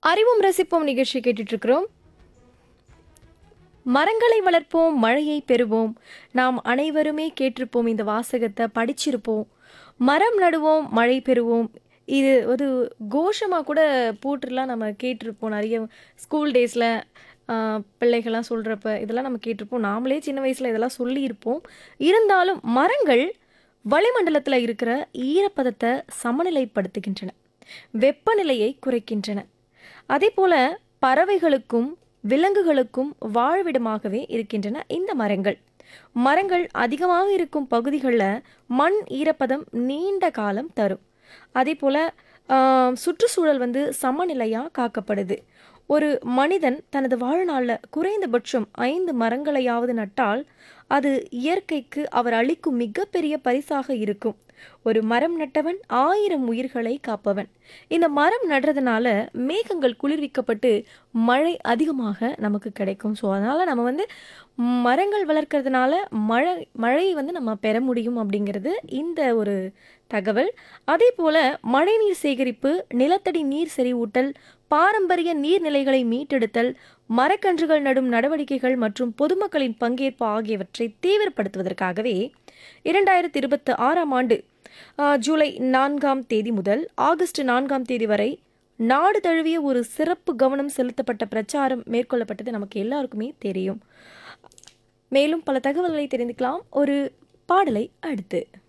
அறிவும் ரசிப்போம் நிகழ்ச்சி கேட்டுட்டு இருக்கிறோம் மரங்களை வளர்ப்போம் மழையை பெறுவோம் நாம் அனைவருமே கேட்டிருப்போம் இந்த வாசகத்தை படிச்சிருப்போம் மரம் நடுவோம் மழை பெறுவோம் இது ஒரு கோஷமாக கூட போட்டுலாம் நம்ம கேட்டிருப்போம் நிறைய ஸ்கூல் டேஸில் பிள்ளைகள்லாம் சொல்கிறப்ப இதெல்லாம் நம்ம கேட்டிருப்போம் நாமளே சின்ன வயசில் இதெல்லாம் சொல்லியிருப்போம் இருந்தாலும் மரங்கள் வளிமண்டலத்தில் இருக்கிற ஈரப்பதத்தை சமநிலைப்படுத்துகின்றன வெப்பநிலையை குறைக்கின்றன அதே போல பறவைகளுக்கும் விலங்குகளுக்கும் வாழ்விடமாகவே இருக்கின்றன இந்த மரங்கள் மரங்கள் அதிகமாக இருக்கும் பகுதிகளில் மண் ஈரப்பதம் நீண்ட காலம் தரும் அதே போல் சுற்றுச்சூழல் வந்து சமநிலையாக காக்கப்படுது ஒரு மனிதன் தனது வாழ்நாளில் குறைந்தபட்சம் ஐந்து மரங்களையாவது நட்டால் அது இயற்கைக்கு அவர் அளிக்கும் மிகப்பெரிய பரிசாக இருக்கும் ஒரு மரம் நட்டவன் ஆயிரம் உயிர்களை காப்பவன் இந்த மரம் நடுறதுனால மேகங்கள் குளிர்விக்கப்பட்டு மழை அதிகமாக நமக்கு கிடைக்கும் ஸோ அதனால் நம்ம வந்து மரங்கள் வளர்க்கறதுனால மழை மழையை வந்து நம்ம பெற முடியும் அப்படிங்கிறது இந்த ஒரு தகவல் அதே போல் மழைநீர் சேகரிப்பு நிலத்தடி நீர் செறிவூட்டல் பாரம்பரிய நீர்நிலைகளை மீட்டெடுத்தல் மரக்கன்றுகள் நடும் நடவடிக்கைகள் மற்றும் பொதுமக்களின் பங்கேற்பு ஆகியவற்றை தீவிரப்படுத்துவதற்காகவே இரண்டாயிரத்தி இருபத்தி ஆறாம் ஆண்டு ஆஹ், ஜூலை நான்காம் தேதி முதல் ஆகஸ்ட் நான்காம் தேதி வரை நாடு தழுவிய ஒரு சிறப்பு கவனம் செலுத்தப்பட்ட பிரச்சாரம் மேற்கொள்ளப்பட்டது நமக்கு எல்லாருக்குமே தெரியும் மேலும் பல தகவல்களை தெரிந்துக்கலாம் ஒரு பாடலை அடுத்து